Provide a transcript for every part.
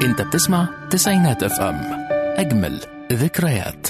انت بتسمع تسعينات اف ام اجمل ذكريات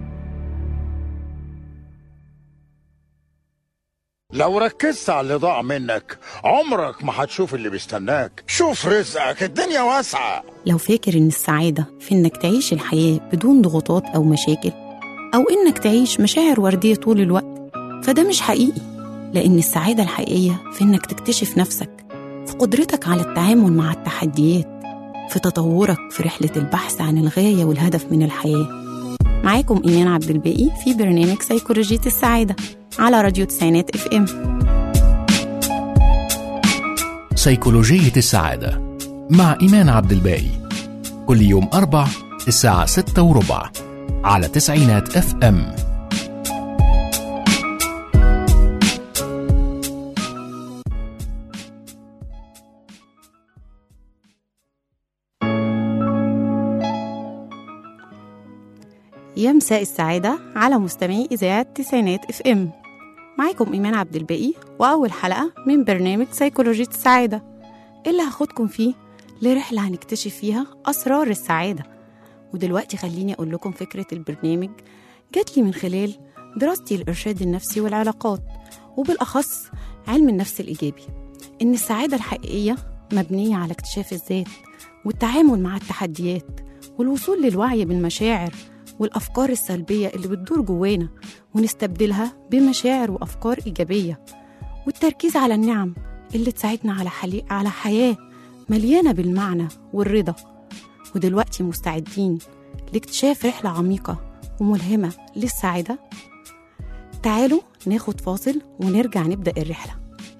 لو ركزت على اللي ضاع منك عمرك ما هتشوف اللي بيستناك شوف رزقك الدنيا واسعة لو فاكر إن السعادة في إنك تعيش الحياة بدون ضغوطات أو مشاكل أو إنك تعيش مشاعر وردية طول الوقت فده مش حقيقي لأن السعادة الحقيقية في إنك تكتشف نفسك في قدرتك على التعامل مع التحديات في تطورك في رحلة البحث عن الغاية والهدف من الحياة معاكم إيمان عبد الباقي في برنامج سيكولوجية السعادة على راديو تسعينات اف ام سيكولوجية السعادة مع إيمان عبد الباقي كل يوم أربع الساعة ستة وربع على تسعينات اف ام يا مساء السعادة على مستمعي إذاعة تسعينات اف ام معاكم إيمان عبد الباقي وأول حلقة من برنامج سيكولوجية السعادة اللي هاخدكم فيه لرحلة هنكتشف فيها أسرار السعادة ودلوقتي خليني أقول لكم فكرة البرنامج جات لي من خلال دراستي الإرشاد النفسي والعلاقات وبالأخص علم النفس الإيجابي إن السعادة الحقيقية مبنية على اكتشاف الذات والتعامل مع التحديات والوصول للوعي بالمشاعر والأفكار السلبية اللي بتدور جوانا ونستبدلها بمشاعر وأفكار إيجابية والتركيز على النعم اللي تساعدنا على, حلي... على حياة مليانة بالمعنى والرضا ودلوقتي مستعدين لاكتشاف رحلة عميقة وملهمة للسعادة تعالوا ناخد فاصل ونرجع نبدأ الرحلة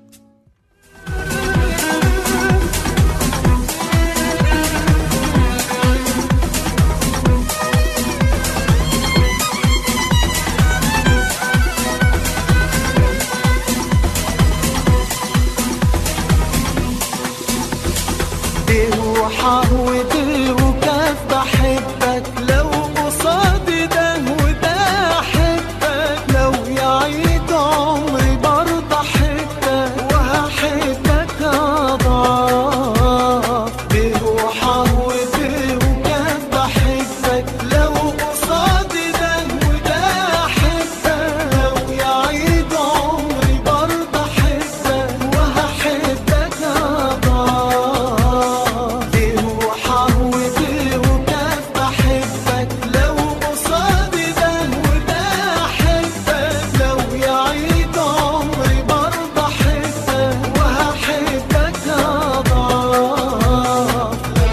ده وحهوة وكاف بحبك لو قصادي ده وده احبك لو يعيد عمري برضه احبك وهحبك اضعاف ده وحهوة وكاف بحبك لو قصادي ده وده احبك لو يعيد عمري برضه احبك وهحبك اضعاف ليه وحهوة وكاف بحبك لو قصادي ده وده احبك لو يعيد عمري برضه احبك وهحبك اضعاف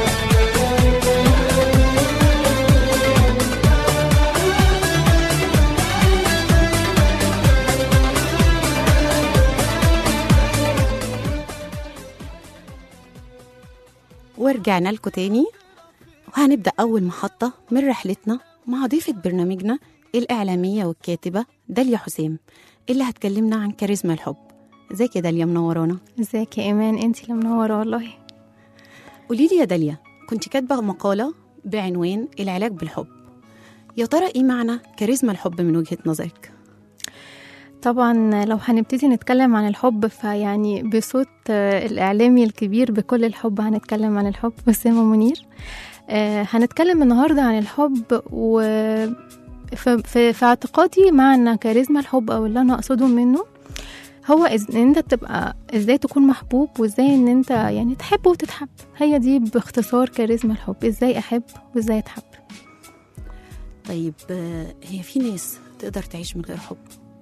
ورجعنا لكم تاني وهنبدأ أول محطة من رحلتنا مع ضيفة برنامجنا الإعلامية والكاتبة داليا حسام اللي هتكلمنا عن كاريزما الحب ازيك يا داليا منورانا ازيك يا ايمان انتي اللي منوره والله قولي لي يا داليا كنت كاتبة مقالة بعنوان العلاج بالحب يا ترى ايه معنى كاريزما الحب من وجهة نظرك طبعا لو هنبتدي نتكلم عن الحب فيعني بصوت آه، الاعلامي الكبير بكل الحب هنتكلم عن الحب اسامه منير آه، هنتكلم النهارده عن الحب و في, في, في اعتقادي معنى كاريزما الحب او اللي انا اقصده منه هو إز... ان انت تبقى ازاي تكون محبوب وازاي ان انت يعني تحب وتتحب هي دي باختصار كاريزما الحب ازاي احب وازاي اتحب طيب آه، هي في ناس تقدر تعيش من غير حب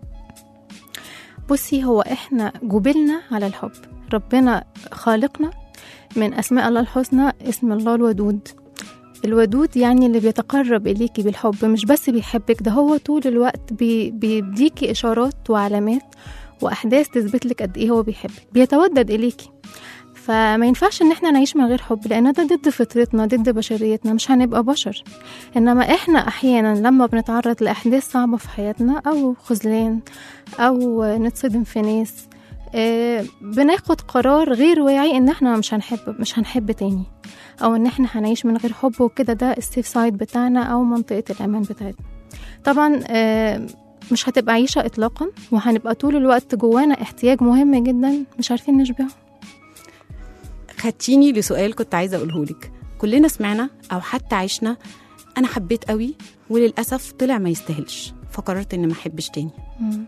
بصي هو احنا جبلنا على الحب ربنا خالقنا من اسماء الله الحسنى اسم الله الودود الودود يعني اللي بيتقرب إليكي بالحب مش بس بيحبك ده هو طول الوقت بي بيديكي إشارات وعلامات وأحداث تثبت لك قد إيه هو بيحبك بيتودد إليكي فما ينفعش ان احنا نعيش من غير حب لان ده ضد فطرتنا ضد بشريتنا مش هنبقى بشر انما احنا احيانا لما بنتعرض لاحداث صعبه في حياتنا او خذلان او نتصدم في ناس آه، بناخد قرار غير واعي ان احنا مش هنحب مش هنحب تاني او ان احنا هنعيش من غير حب وكده ده السيف سايد بتاعنا او منطقه الامان بتاعتنا طبعا آه، مش هتبقى عيشه اطلاقا وهنبقى طول الوقت جوانا احتياج مهم جدا مش عارفين نشبعه خدتيني لسؤال كنت عايزه اقوله لك كلنا سمعنا او حتى عشنا انا حبيت قوي وللاسف طلع ما يستاهلش فقررت اني ما احبش تاني مم.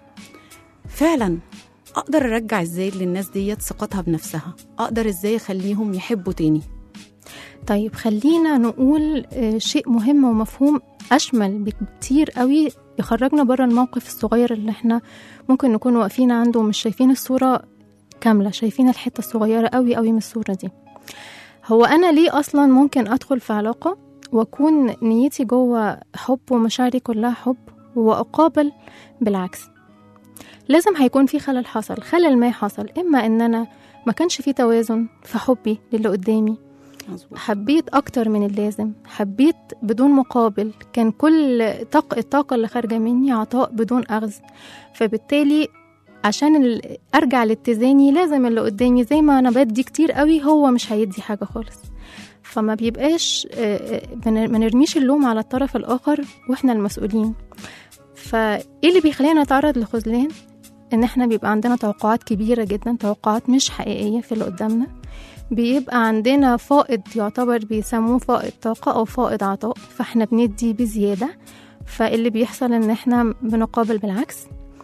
فعلا اقدر ارجع ازاي للناس ديت ثقتها بنفسها اقدر ازاي اخليهم يحبوا تاني طيب خلينا نقول آه، شيء مهم ومفهوم أشمل بكتير قوي يخرجنا بره الموقف الصغير اللي احنا ممكن نكون واقفين عنده ومش شايفين الصورة كاملة شايفين الحتة الصغيرة قوي قوي من الصورة دي هو أنا ليه أصلا ممكن أدخل في علاقة وأكون نيتي جوه حب ومشاعري كلها حب وأقابل بالعكس لازم هيكون في خلل حصل خلل ما حصل إما إن أنا ما كانش في توازن في حبي للي قدامي مظبوط حبيت أكتر من اللازم حبيت بدون مقابل كان كل طاق الطاقة اللي خارجة مني عطاء بدون أخذ فبالتالي عشان ال- أرجع لاتزاني لازم اللي قدامي زي ما أنا بدي كتير قوي هو مش هيدي حاجة خالص فما بيبقاش آه، آه، بن- ما نرميش اللوم على الطرف الآخر وإحنا المسؤولين فإيه اللي بيخلينا نتعرض لخذلان إن إحنا بيبقى عندنا توقعات كبيرة جدا توقعات مش حقيقية في اللي قدامنا بيبقى عندنا فائض يعتبر بيسموه فائض طاقة أو فائض عطاء فاحنا بندي بزيادة فاللي بيحصل إن احنا بنقابل بالعكس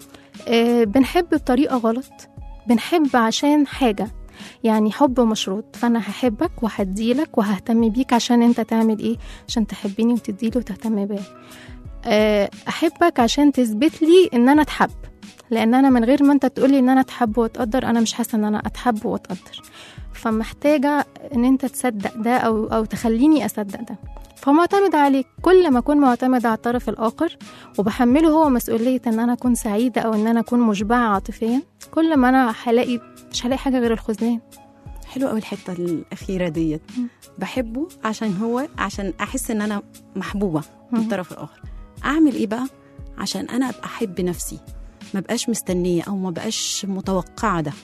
آه، بنحب بطريقة غلط بنحب عشان حاجة يعني حب مشروط فأنا هحبك وهديلك وههتم بيك عشان انت تعمل ايه عشان تحبني وتديلي وتهتم بيا آه، أحبك عشان تثبت لي إن أنا أتحب لأن أنا من غير ما أنت تقولي إن أنا أتحب وأتقدر أنا مش حاسة إن أنا أتحب وأتقدر فمحتاجة إن أنت تصدق ده أو أو تخليني أصدق ده فمعتمد عليك كل ما أكون معتمدة على الطرف الآخر وبحمله هو مسؤولية إن أنا أكون سعيدة أو إن أنا أكون مشبعة عاطفيا كل ما أنا هلاقي مش هلاقي حاجة غير الخذلان حلو قوي الحته الاخيره ديت بحبه عشان هو عشان احس ان انا محبوبه من مم. الطرف الاخر اعمل ايه بقى عشان انا ابقى احب نفسي ما بقاش مستنيه او ما بقاش متوقعه ده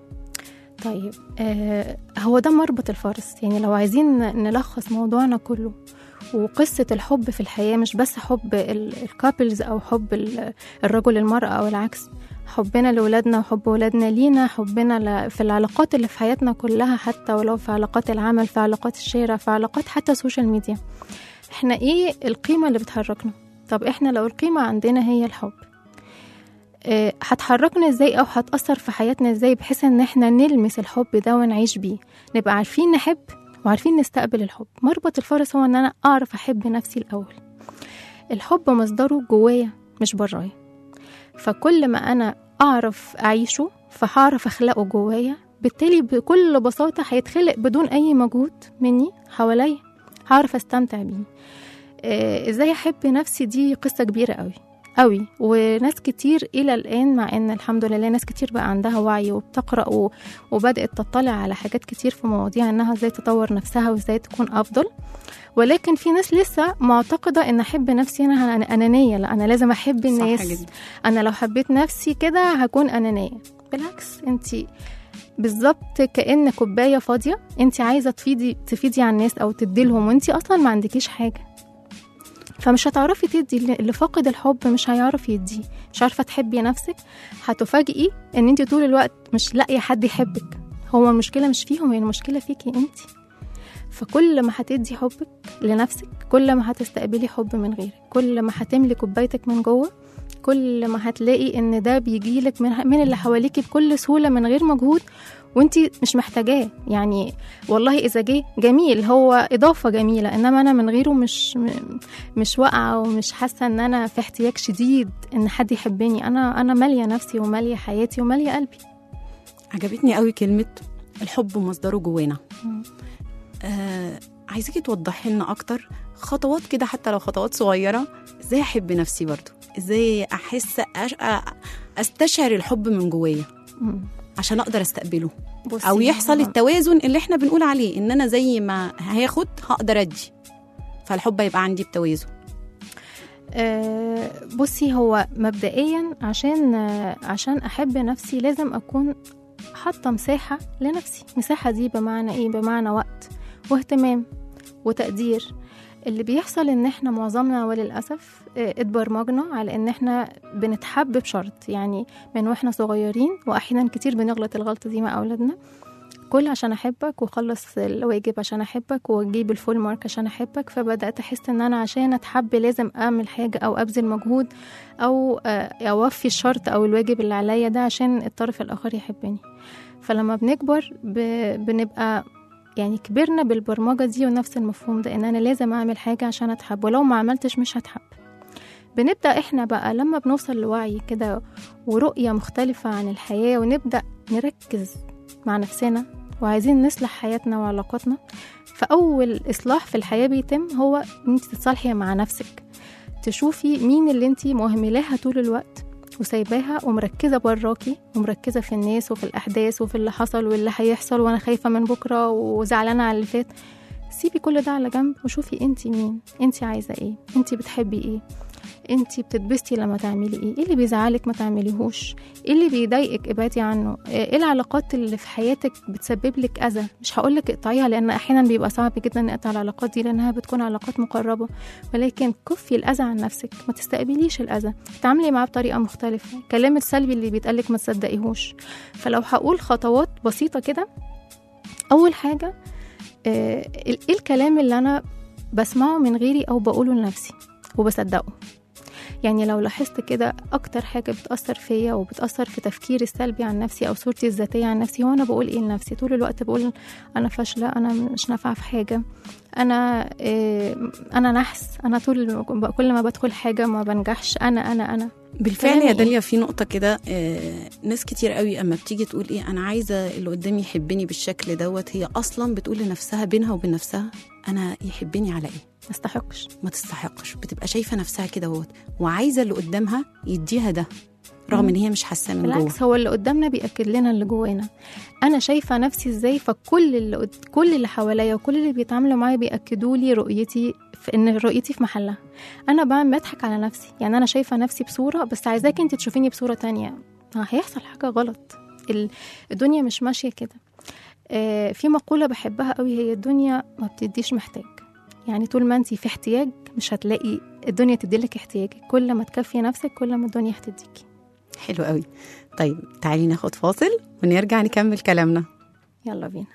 طيب آه هو ده مربط الفرس يعني لو عايزين نلخص موضوعنا كله وقصة الحب في الحياة مش بس حب الكابلز أو حب ال- الرجل المرأة أو العكس حبنا لولادنا وحب ولادنا لينا حبنا ل- في العلاقات اللي في حياتنا كلها حتى ولو في علاقات العمل في علاقات الشارع في علاقات حتى السوشيال ميديا احنا ايه القيمة اللي بتحركنا طب احنا لو القيمة عندنا هي الحب آه، هتحركنا ازاي او هتأثر في حياتنا ازاي بحيث ان احنا نلمس الحب ده ونعيش بيه نبقى عارفين نحب وعارفين نستقبل الحب مربط الفرس هو ان انا اعرف احب نفسي الاول الحب مصدره جوايا مش برايا فكل ما انا اعرف اعيشه فهعرف اخلقه جوايا بالتالي بكل بساطة هيتخلق بدون اي مجهود مني حواليا هعرف استمتع بيه آه، ازاي احب نفسي دي قصة كبيرة قوي قوي وناس كتير الى الان مع ان الحمد لله ناس كتير بقى عندها وعي وبتقرا و... وبدات تطلع على حاجات كتير في مواضيع انها ازاي تطور نفسها وازاي تكون افضل ولكن في ناس لسه معتقده ان احب نفسي انا أنا انانيه لا انا لازم احب الناس صح جدا انا لو حبيت نفسي كده هكون انانيه بالعكس انت بالظبط كأن كوبايه فاضيه انت عايزه تفيدي تفيدي على الناس او تدي لهم وانت اصلا ما عندكيش حاجه فمش هتعرفي تدي اللي- اللي فاقد الحب مش هيعرف يديه مش عارفه تحبي نفسك هتفاجئي ان انت طول الوقت مش لاقيه حد يحبك هو المشكله مش فيهم هي المشكله فيكي انت فكل ما هتدي حبك لنفسك كل ما هتستقبلي حب من غيرك كل ما هتملي كوبايتك من جوه كل ما هتلاقي ان ده بيجيلك من من اللي حواليكي بكل سهوله من غير مجهود وانت مش محتاجاه يعني والله اذا جه جميل هو اضافه جميله انما انا من غيره مش م- مش واقعه ومش حاسه ان انا في احتياج شديد ان حد يحبني انا انا ماليه نفسي وماليه حياتي وماليه قلبي عجبتني قوي كلمه الحب مصدره جوانا مم. آه عايزاكي توضحي لنا اكتر خطوات كده حتى لو خطوات صغيره ازاي احب نفسي برضو ازاي احس أش... أ- استشعر الحب من جوايا مم. عشان اقدر استقبله بصي او يحصل هو- التوازن اللي احنا بنقول عليه ان انا زي ما هاخد هقدر ادي فالحب هيبقى عندي بتوازن آه، بصي هو مبدئيا عشان آه، عشان احب نفسي لازم اكون حاطه مساحه لنفسي مساحه دي بمعنى ايه بمعنى وقت واهتمام وتقدير اللي بيحصل ان احنا معظمنا وللاسف آه، اتبرمجنا على ان احنا بنتحب بشرط يعني من واحنا صغيرين واحيانا كتير بنغلط الغلطه دي مع اولادنا كل عشان احبك وخلص الواجب عشان احبك واجيب الفول مارك عشان احبك فبدات احس ان انا عشان اتحب لازم اعمل حاجه او ابذل مجهود او آه، اوفي الشرط او الواجب اللي عليا ده عشان الطرف الاخر يحبني فلما بنكبر ب... بنبقى يعني كبرنا بالبرمجه دي ونفس المفهوم ده ان انا لازم اعمل حاجه عشان اتحب ولو ما عملتش مش هتحب بنبدا احنا بقى لما بنوصل لوعي كده ورؤيه مختلفه عن الحياه ونبدا نركز مع نفسنا وعايزين نصلح حياتنا وعلاقاتنا فأول إصلاح في الحياة بيتم هو إن انت تتصالحي مع نفسك تشوفي مين اللي انت مهملاها طول الوقت وسايباها ومركزة براكي ومركزة في الناس وفي الأحداث وفي اللي حصل واللي هيحصل وأنا خايفة من بكرة وزعلانة على اللي فات سيبي كل ده على جنب وشوفي انت مين انت عايزة ايه انت بتحبي ايه انت بتتبسطي لما تعملي ايه ايه اللي بيزعلك ما تعمليهوش ايه اللي بيضايقك ابعدي عنه ايه العلاقات اللي في حياتك بتسبب لك اذى مش هقول لك اقطعيها لان احيانا بيبقى صعب جدا نقطع العلاقات دي لانها بتكون علاقات مقربه ولكن كفي الاذى عن نفسك ما تستقبليش الاذى تعاملي معاه بطريقه مختلفه الكلام السلبي اللي بيتقالك ما تصدقيهوش فلو هقول خطوات بسيطه كده اول حاجه آه، ايه الكلام اللي انا بسمعه من غيري او بقوله لنفسي وبصدقه يعني لو لاحظت كده اكتر حاجه بتاثر فيا وبتاثر في تفكيري السلبي عن نفسي او صورتي الذاتيه عن نفسي هو انا بقول ايه لنفسي طول الوقت بقول انا فاشله انا مش نافعه في حاجه انا إيه انا نحس انا طول كل ما بدخل حاجه ما بنجحش انا انا انا بالفعل كلامي يا إيه؟ داليا في نقطة كده آه، ناس كتير قوي أما بتيجي تقول إيه أنا عايزة اللي قدامي يحبني بالشكل دوت هي أصلا بتقول لنفسها بينها وبين نفسها أنا يحبني على إيه ما استحقش ما تستحقش بتبقى شايفة نفسها كده وهوت وعايزة اللي قدامها يديها ده رغم إن هي مش حاسة من جوه بالعكس هو اللي قدامنا بيأكد لنا اللي جوانا انا شايفه نفسي ازاي فكل اللي قد... كل اللي حواليا وكل اللي بيتعاملوا معايا بيأكدوا لي رؤيتي في ان رؤيتي في محلها انا بعمل بضحك على نفسي يعني انا شايفه نفسي بصوره بس عايزاك انت تشوفيني بصوره تانية آه، هيحصل حاجه غلط ال- الدنيا مش ماشيه كده آه، في مقوله بحبها قوي هي الدنيا ما بتديش محتاج يعني طول ما انت في احتياج مش هتلاقي الدنيا تديلك احتياجك كل ما تكفي نفسك كل ما الدنيا هتديكي حلو قوي طيب تعالي ناخد فاصل ونرجع نكمل كلامنا يلا بينا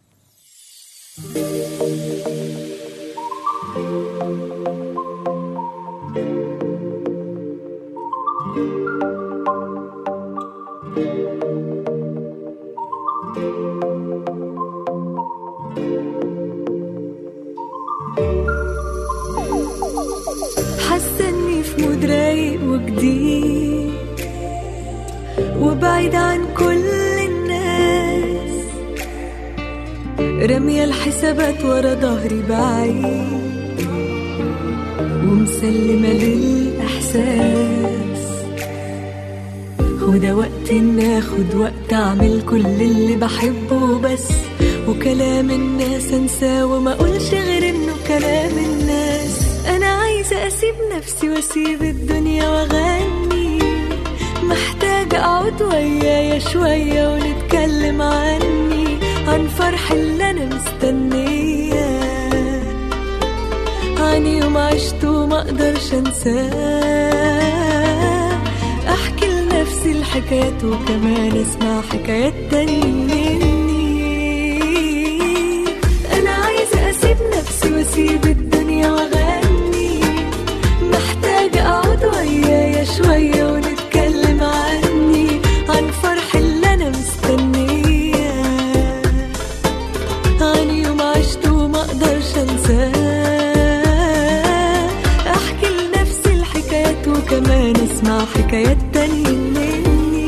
حاسه اني في مود رايق وجديد وبعيد عن كل الناس رامية الحسابات ورا ظهري بعيد ومسلمة للإحساس وده وقت إن آخد وقت أعمل كل اللي بحبه بس وكلام الناس أنساه وما أقولش غير إنه كلام الناس أنا عايزة أسيب نفسي وأسيب الدنيا وأغني محتاجة أقعد ويايا شوية ونتكلم عني عن فرح اللي أنا مستنياه عن يوم عشته ما اقدرش انساه احكي لنفسي الحكايات وكمان اسمع حكايات تاني مني انا عايزه اسيب نفسي واسيب الدنيا واغني محتاجه اقعد ويايا شويه ونتكلم عني عن فرح اللي انا مستنياه عن يوم عشته وما اقدرش انساه احكي لنفسي الحكايات وكمان اسمع حكايات تانية مني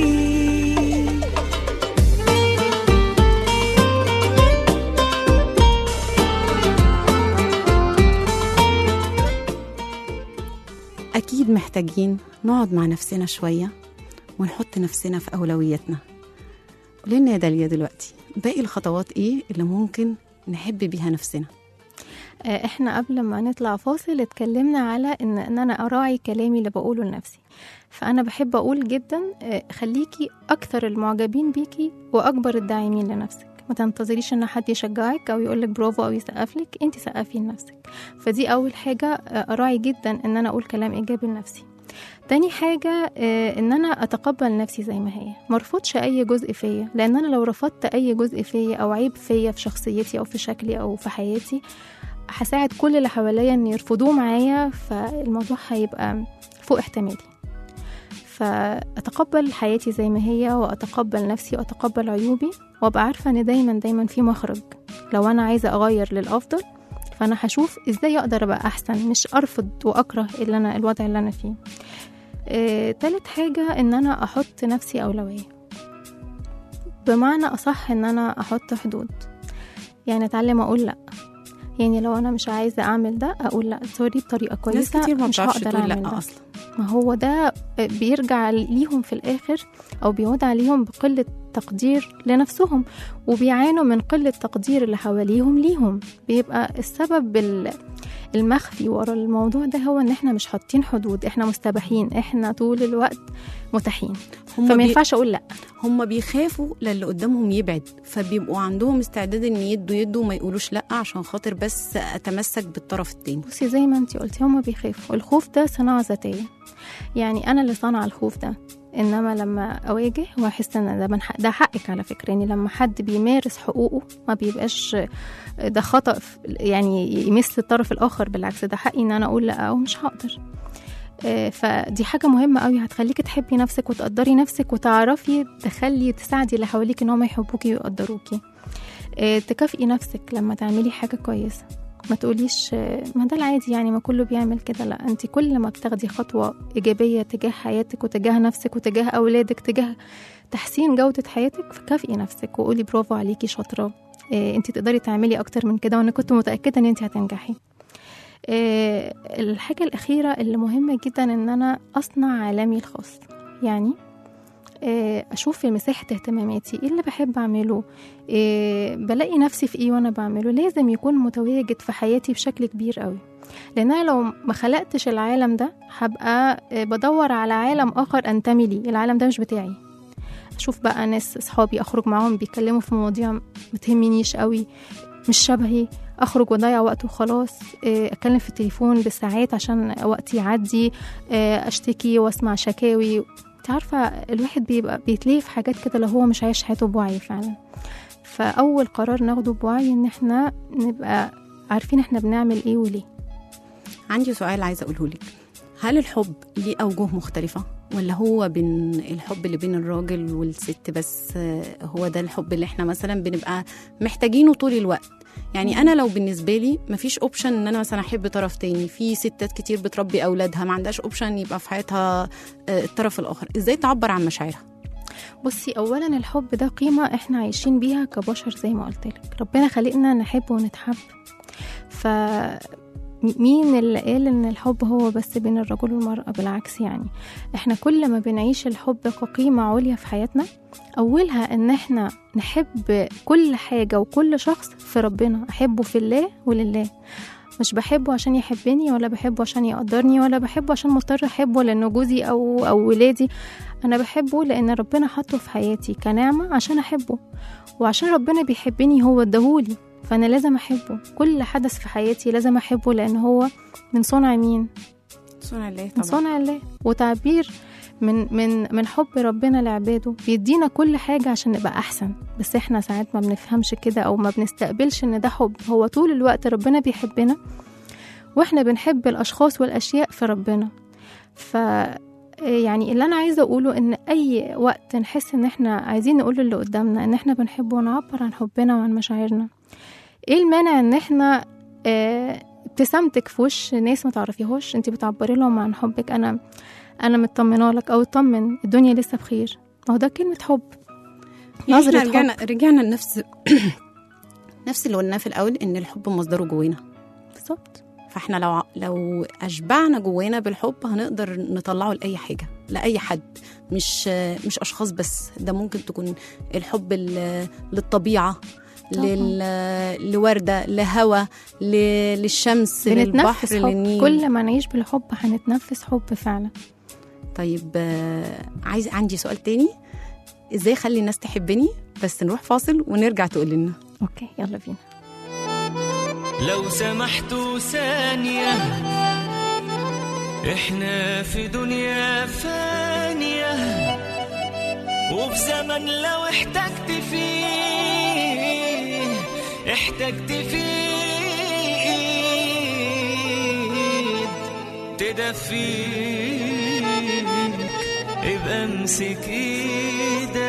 أكيد محتاجين نقعد مع نفسنا شوية ونحط نفسنا في أولوياتنا قولنا يا داليا دلوقتي باقي الخطوات إيه اللي ممكن نحب بيها نفسنا آه، احنا قبل ما نطلع فاصل اتكلمنا على ان, إن انا اراعي كلامي اللي بقوله لنفسي فانا بحب اقول جدا آه، خليكي اكثر المعجبين بيكي واكبر الداعمين لنفسك ما تنتظريش ان حد يشجعك او يقولك برافو او يسقف لك انت سقفي لنفسك فدي اول حاجه آه، اراعي جدا ان انا اقول كلام ايجابي لنفسي تاني حاجة آه، إن أنا أتقبل نفسي زي ما هي مرفضش أي جزء فيا لأن أنا لو رفضت أي جزء فيا أو عيب فيا في شخصيتي أو في شكلي أو في حياتي هساعد كل اللي حواليا إن يرفضوه معايا فالموضوع هيبقى فوق احتمالي فأتقبل حياتي زي ما هي وأتقبل نفسي وأتقبل عيوبي وأبقى عارفة إن دايما دايما في مخرج لو أنا عايزة أغير للأفضل فأنا هشوف إزاي أقدر أبقى أحسن مش أرفض وأكره اللي أنا الوضع اللي أنا فيه آه، تالت حاجة إن أنا أحط نفسي أولوية بمعنى أصح إن أنا أحط حدود يعني أتعلم أقول لأ يعني لو أنا مش عايزة أعمل ده أقول لأ سوري بطريقة ناس كويسة كتير ما مش بتعرفش هقدر تقول أعمل لا ده اصلا ما هو ده بيرجع ليهم في الآخر أو بيعود عليهم بقلة تقدير لنفسهم وبيعانوا من قلة تقدير اللي حواليهم ليهم بيبقى السبب ال- المخفي ورا الموضوع ده هو ان احنا مش حاطين حدود احنا مستباحين احنا طول الوقت متاحين هم فما بي... ينفعش اقول لا هم بيخافوا للي قدامهم يبعد فبيبقوا عندهم استعداد ان يدوا يدوا وما يقولوش لا عشان خاطر بس اتمسك بالطرف التاني بصي زي ما انتي قلتي هما بيخافوا الخوف ده صناعة ذاتية يعني أنا اللي صنع الخوف ده إنما لما أواجه وأحس إن ده من حق ده حقك على فكرة يعني لما حد بيمارس حقوقه ما بيبقاش ده خطأ في- يعني يمس الطرف الآخر بالعكس ده حقي إن أنا أقول لأ أو مش هقدر آه، فدي حاجة مهمة قوي هتخليكي تحبي نفسك وتقدري نفسك وتعرفي تخلي تساعدي اللي حواليك إن هم يحبوكي ويقدروكي آه، تكافئي نفسك لما تعملي حاجة كويسة ما تقوليش آه، ما ده العادي يعني ما كله بيعمل كده لا انت كل ما بتاخدي خطوة إيجابية تجاه حياتك وتجاه نفسك وتجاه أولادك تجاه تحسين جودة حياتك فكافئي نفسك وقولي برافو عليكي شاطرة آه، انت تقدري تعملي أكتر من كده وأنا كنت متأكدة إن انت هتنجحي آه، الحاجة الأخيرة اللي مهمة جدا إن أنا أصنع عالمي الخاص يعني آه، أشوف في مساحة اهتماماتي إيه اللي بحب أعمله إيه بلاقي نفسي في إيه وأنا بعمله لازم يكون متواجد في حياتي بشكل كبير قوي لأن أنا لو ما خلقتش العالم ده هبقى آه، بدور على عالم آخر أنتمي ليه العالم ده مش بتاعي أشوف بقى ناس أصحابي أخرج معاهم بيتكلموا في مواضيع متهمنيش قوي مش شبهي اخرج واضيع وقت وخلاص إيه، اتكلم في التليفون بالساعات عشان وقتي يعدي إيه، اشتكي واسمع شكاوي انت عارفه الواحد بيبقى بيتلهي في حاجات كده لو هو مش عايش حياته بوعي فعلا فاول قرار ناخده بوعي ان احنا نبقى عارفين احنا بنعمل ايه وليه عندي سؤال عايزه اقوله لك هل الحب ليه اوجه مختلفه ولا هو بين الحب اللي بين الراجل والست بس آه، هو ده الحب اللي احنا مثلا بنبقى محتاجينه طول الوقت يعني انا لو بالنسبه لي مفيش اوبشن ان انا مثلا احب طرف تاني في ستات كتير بتربي اولادها ما عندهاش اوبشن يبقى في حياتها آه، الطرف الاخر ازاي تعبر عن مشاعرها بصي اولا الحب ده قيمه احنا عايشين بيها كبشر زي ما قلت لك ربنا خلقنا نحب ونتحب ف مين اللي قال ان الحب هو بس بين الرجل والمرأة بالعكس يعني احنا كل ما بنعيش الحب كقيمة عليا في حياتنا اولها ان احنا نحب كل حاجة وكل شخص في ربنا احبه في الله ولله مش بحبه عشان يحبني ولا بحبه عشان يقدرني ولا بحبه عشان مضطر احبه لانه جوزي او او ولادي انا بحبه لان ربنا حطه في حياتي كنعمه عشان احبه وعشان ربنا بيحبني هو اداهولي فانا لازم احبه كل حدث في حياتي لازم احبه لان هو من صنع مين صنع الله من طبعا صنع الله وتعبير من من من حب ربنا لعباده بيدينا كل حاجة عشان نبقى أحسن بس احنا ساعات ما بنفهمش كده أو ما بنستقبلش إن ده حب هو طول الوقت ربنا بيحبنا واحنا بنحب الأشخاص والأشياء في ربنا ف يعني اللي أنا عايزة أقوله إن أي وقت نحس إن احنا عايزين نقول للي قدامنا إن احنا بنحبه ونعبر عن حبنا وعن مشاعرنا ايه المانع إن احنا آه، ابتسامتك في وش ناس ما تعرفيهوش انت بتعبري لهم عن حبك انا انا مطمنه لك او اطمن الدنيا لسه بخير ما هو ده كلمه حب يعني نظرة احنا رجعنا رجعنا لنفس نفس اللي قلناه في الاول ان الحب مصدره جوانا بالظبط فاحنا لو لو اشبعنا جوانا بالحب هنقدر نطلعه لاي حاجه لاي حد مش مش اشخاص بس ده ممكن تكون الحب ال- للطبيعه طبعاً. لل... لوردة لهوا ل... للشمس بنتنفس للبحر حب للنيل كل ما نعيش بالحب هنتنفس حب فعلا طيب آه، عايز عندي سؤال تاني ازاي اخلي الناس تحبني بس نروح فاصل ونرجع تقول لنا اوكي يلا بينا لو سمحتوا ثانية احنا في دنيا فانية وفي زمن لو احتجت فيه احتجت فيه ايد تدفيك ابقى امسك ايدك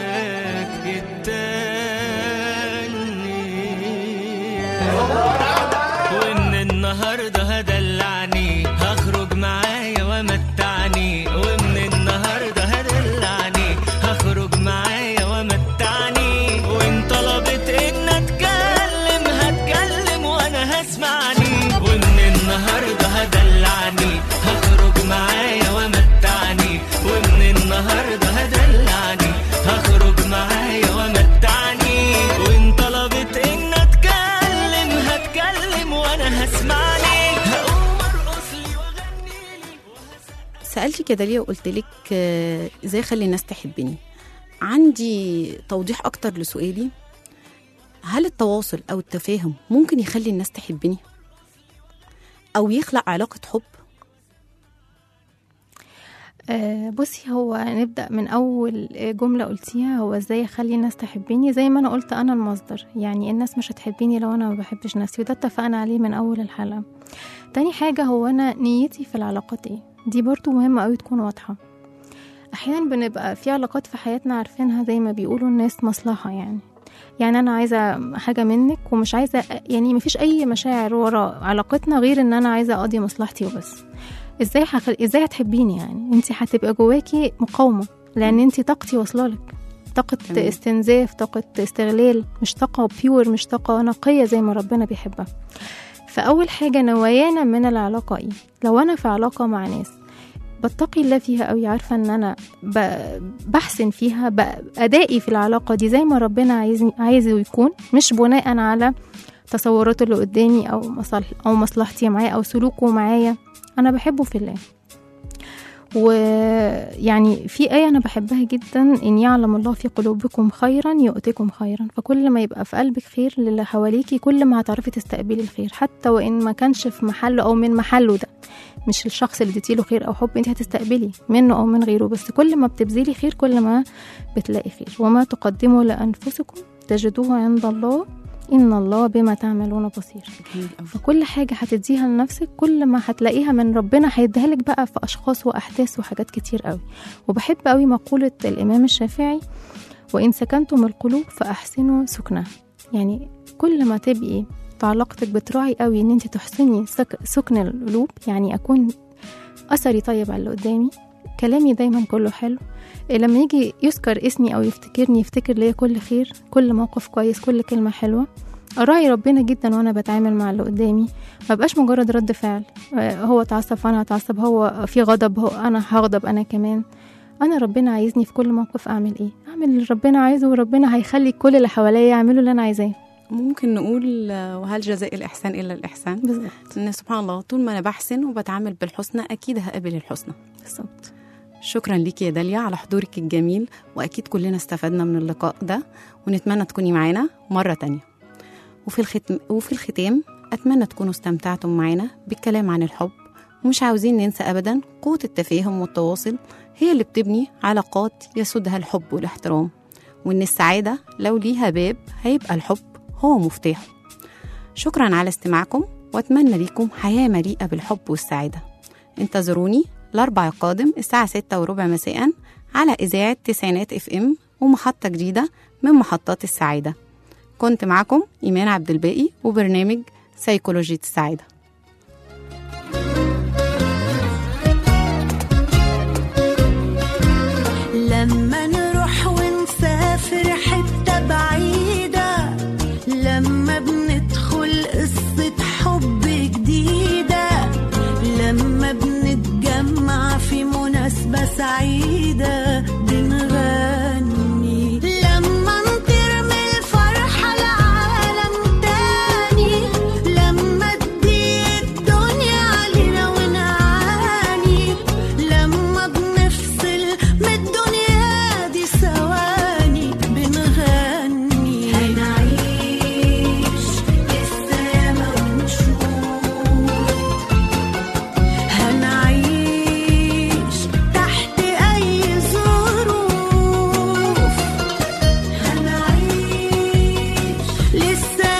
التانية ومن النهارده هدلعني هخرج معايا ومتعني ومن النهارده هدلعني هخرج معايا ومتعني وان طلبت ان اتكلم هتكلم وانا هسمعني ومن النهارده هدلعني هخرج معايا ومتعني ومن النهارده هدلعني هخرج معايا ومتعني وان طلبت ان اتكلم هتكلم وانا هسمعني هقوم ارقص لي واغني لي سألتك يا داليا وقلت لك آه، ازاي اخلي الناس تحبني عندي توضيح اكتر لسؤالي هل التواصل او التفاهم ممكن يخلي الناس تحبني او يخلق علاقة حب آه، بصي هو نبدأ من أول جملة قلتيها هو ازاي أخلي الناس تحبني زي ما أنا قلت أنا المصدر يعني الناس مش هتحبني لو أنا ما بحبش نفسي وده اتفقنا عليه من أول الحلقة تاني حاجة هو أنا نيتي في العلاقات ايه دي برضو مهمة أوي تكون واضحة أحيانا بنبقى في علاقات في حياتنا عارفينها زي ما بيقولوا الناس مصلحة يعني يعني أنا عايزة حاجة منك ومش عايزة يعني مفيش أي مشاعر ورا علاقتنا غير إن أنا عايزة أقضي مصلحتي وبس ازاي حخل... ازاي هتحبيني يعني انت هتبقى جواكي مقاومه لان انت طاقتي واصله لك طاقة تمام. استنزاف طاقة استغلال مش طاقة بيور مش طاقة نقية زي ما ربنا بيحبها فأول حاجة نوايانا من العلاقة ايه لو أنا في علاقة مع ناس بتقي الله فيها قوي عارفة ان انا ب... بحسن فيها ب... ادائي في العلاقة دي زي ما ربنا عايزني عايزه يكون مش بناء على تصوراته اللي قدامي او مصالح او مصلحتي معاه او سلوكه معايا انا بحبه في الله ويعني في آية أنا بحبها جدا إن يعلم الله في قلوبكم خيرا يؤتكم خيرا فكل ما يبقى في قلبك خير للي حواليكي كل ما هتعرفي تستقبلي الخير حتى وإن ما كانش في محله أو من محله ده مش الشخص اللي اديتيله خير أو حب أنت هتستقبلي منه أو من غيره بس كل ما بتبذلي خير كل ما بتلاقي خير وما تقدموا لأنفسكم تجدوه عند الله إن الله بما تعملون بصير جميل أوي. فكل حاجة هتديها لنفسك كل ما هتلاقيها من ربنا هيديها لك بقى في أشخاص وأحداث وحاجات كتير قوي وبحب قوي مقولة الإمام الشافعي وإن سكنتم القلوب فأحسنوا سكنها يعني كل ما تبقي في علاقتك بتراعي قوي إن أنت تحسني سك سكن القلوب يعني أكون أثري طيب على اللي قدامي كلامي دايما كله حلو إيه لما يجي يذكر اسمي أو يفتكرني يفتكر ليا كل خير كل موقف كويس كل كلمة حلوة أراعي ربنا جدا وأنا بتعامل مع اللي قدامي ما بقاش مجرد رد فعل آه، هو اتعصب فأنا هتعصب هو في غضب هو أنا هغضب أنا كمان أنا ربنا عايزني في كل موقف أعمل إيه أعمل اللي ربنا عايزه وربنا هيخلي كل اللي حواليا يعملوا اللي أنا عايزاه ممكن نقول آه، وهل جزاء الإحسان إلا الإحسان بالظبط إن سبحان الله طول ما أنا بحسن وبتعامل بالحسنى أكيد هقابل الحسنى بالظبط شكرا ليكي يا داليا على حضورك الجميل وأكيد كلنا استفدنا من اللقاء ده ونتمنى تكوني معانا مرة تانية وفي, الختم وفي الختام أتمنى تكونوا استمتعتم معانا بالكلام عن الحب ومش عاوزين ننسى أبدا قوة التفاهم والتواصل هي اللي بتبني علاقات يسودها الحب والاحترام وإن السعادة لو ليها باب هيبقى الحب هو مفتاحه شكرا على استماعكم وأتمنى ليكم حياة مليئة بالحب والسعادة انتظروني الأربع القادم الساعة ستة وربع مساء على إذاعة تسعينات اف ام ومحطة جديدة من محطات السعادة كنت معكم إيمان عبد الباقي وبرنامج سيكولوجية السعادة لما نروح ونسافر حتة بعيدة لما بندخل قصة حب جديدة لما بنتجمع في مناسبة سعيدة بنغني لما نطير من الفرحة لعالم تاني لما تضيق لسه